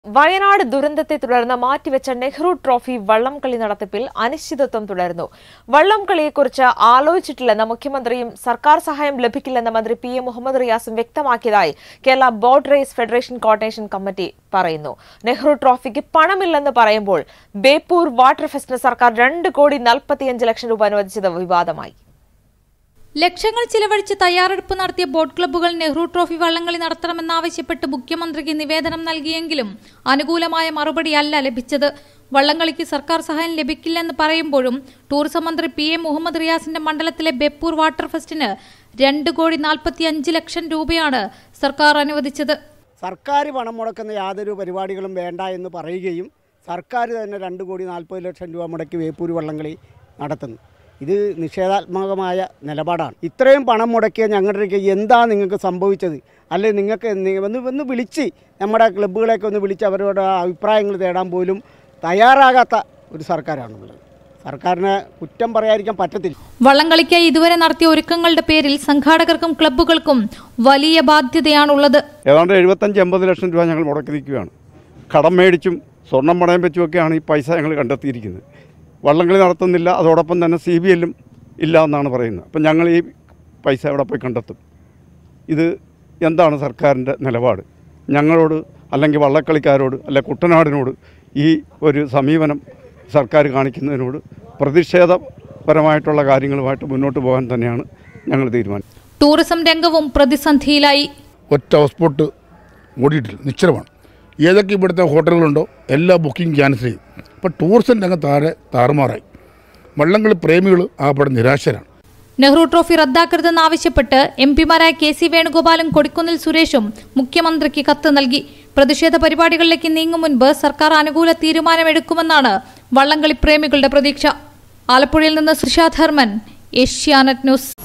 വയനാട് ദുരന്തത്തെ തുടർന്ന് മാറ്റിവെച്ച നെഹ്റു ട്രോഫി വള്ളംകളി നടത്തിപ്പിൽ അനിശ്ചിതത്വം തുടരുന്നു വള്ളംകളിയെക്കുറിച്ച് ആലോചിച്ചിട്ടില്ലെന്ന മുഖ്യമന്ത്രിയും സർക്കാർ സഹായം ലഭിക്കില്ലെന്ന മന്ത്രി പി എ മുഹമ്മദ് റിയാസും വ്യക്തമാക്കിയതായി Kerala boat race federation coordination committee പറയുന്നു നെഹ്റു ട്രോഫിക്ക് പണമില്ലെന്ന് പറയുമ്പോൾ ബേപ്പൂർ വാട്ടർ ഫെസ്റ്റിന് സർക്കാർ രണ്ട് കോടി നാൽപ്പത്തിയഞ്ച് ലക്ഷം രൂപ അനുവദിച്ചത് വിവാദമായി ലക്ഷങ്ങൾ ചിലവഴിച്ച് തയ്യാറെടുപ്പ് നടത്തിയ ബോട്ട് ക്ലബ്ബുകൾ നെഹ്റു ട്രോഫി വള്ളംകളി നടത്തണമെന്നാവശ്യപ്പെട്ട് മുഖ്യമന്ത്രിക്ക് നിവേദനം നൽകിയെങ്കിലും അനുകൂലമായ മറുപടിയല്ല ലഭിച്ചത് വള്ളംകളിക്ക് സർക്കാർ സഹായം ലഭിക്കില്ലെന്ന് പറയുമ്പോഴും ടൂറിസം മന്ത്രി പി എ മുഹമ്മദ് റിയാസിന്റെ മണ്ഡലത്തിലെ ബെപ്പൂർ വാട്ടർ ഫെസ്റ്റിന് രണ്ട് കോടി നാൽപ്പത്തി അഞ്ച് ലക്ഷം രൂപയാണ് സർക്കാർ അനുവദിച്ചത് സർക്കാർ പണം മുടക്കുന്ന യാതൊരു പരിപാടികളും വേണ്ട എന്ന് പറയുകയും സർക്കാർ തന്നെ രണ്ട് കോടി നാൽപ്പത് ലക്ഷം രൂപ മുടക്കി വേപ്പൂര് വള്ളംകളി നടത്തുന്നു ഇത് നിഷേധാത്മകമായ നിലപാടാണ് ഇത്രയും പണം മുടക്കിയ ഞങ്ങളുടെ എന്താ നിങ്ങൾക്ക് സംഭവിച്ചത് അല്ലെ നിങ്ങൾക്ക് നി- ഒന്ന് ഒന്ന് വിളിച്ച് നമ്മുടെ ക്ലബ്ബുകളെയൊക്കെ ഒന്ന് വിളിച്ച് അവരുടെ അഭിപ്രായങ്ങൾ തേടാൻ പോലും തയ്യാറാകാത്ത ഒരു സർക്കാരാണുള്ളത് സർക്കാരിനെ കുറ്റം പറയാതിരിക്കാൻ പറ്റത്തില്ല വള്ളംകളിക്കായി ഇതുവരെ നടത്തിയ ഒരുക്കങ്ങളുടെ പേരിൽ സംഘാടകർക്കും ക്ലബ്ബുകൾക്കും വലിയ ബാധ്യതയാണുള്ളത് ഏതാണ്ട് എഴുപത്തഞ്ച് എൺപത് ലക്ഷം രൂപ ഞങ്ങൾ മുടക്കി നിൽക്കുകയാണ് കടം മേടിച്ചും സ്വർണം പണയം വെച്ചുമൊക്കെയാണ് ഈ പൈസ ഞങ്ങൾ കണ്ടെത്തിയിരിക്കുന്നത് വള്ളംകളി നടത്തുന്നില്ല അതോടൊപ്പം തന്നെ സി ബി എല്ലും ഇല്ല എന്നാണ് പറയുന്നത് അപ്പം ഞങ്ങൾ ഈ പൈസ എവിടെ പോയി കണ്ടെത്തും ഇത് എന്താണ് സർക്കാരിൻ്റെ നിലപാട് ഞങ്ങളോട് അല്ലെങ്കിൽ വള്ളക്കളിക്കാരോട് അല്ലെ കുട്ടനാടിനോട് ഈ ഒരു സമീപനം സർക്കാർ കാണിക്കുന്നതിനോട് പ്രതിഷേധപരമായിട്ടുള്ള കാര്യങ്ങളുമായിട്ട് മുന്നോട്ട് പോകാൻ തന്നെയാണ് ഞങ്ങൾ തീരുമാനിച്ചത് ടൂറിസം രംഗവും പ്രതിസന്ധിയിലായി ഒറ്റ ഹൗസ് ബോട്ട് ഓടിയിട്ടില്ല നിശ്ചലമാണ് ഏതൊക്കെ ഇവിടുത്തെ ഹോട്ടലുകളുണ്ടോ എല്ലാ ബുക്കിംഗ് ക്യാൻസൽ ചെയ്തു അപ്പോൾ ടൂറിസം രംഗം താഴെ താറുമാറായി വള്ളംകളി പ്രേമികൾ ആകപ്പെടെ നിരാശരാണ് നെഹ്റു ട്രോഫി റദ്ദാക്കരുതെന്നാവശ്യപ്പെട്ട് എം പിമാരായ കെ സി വേണുഗോപാലും കൊടിക്കുന്നിൽ സുരേഷും മുഖ്യമന്ത്രിക്ക് കത്ത് നൽകി പ്രതിഷേധ പരിപാടികളിലേക്ക് നീങ്ങും മുൻപ് സർക്കാർ അനുകൂല തീരുമാനമെടുക്കുമെന്നാണ് വള്ളംകളി പ്രേമികളുടെ പ്രതീക്ഷ ആലപ്പുഴയിൽ നിന്ന് സുഷാ ധർമ്മൻ ഏഷ്യാനെറ്റ് ന്യൂസ്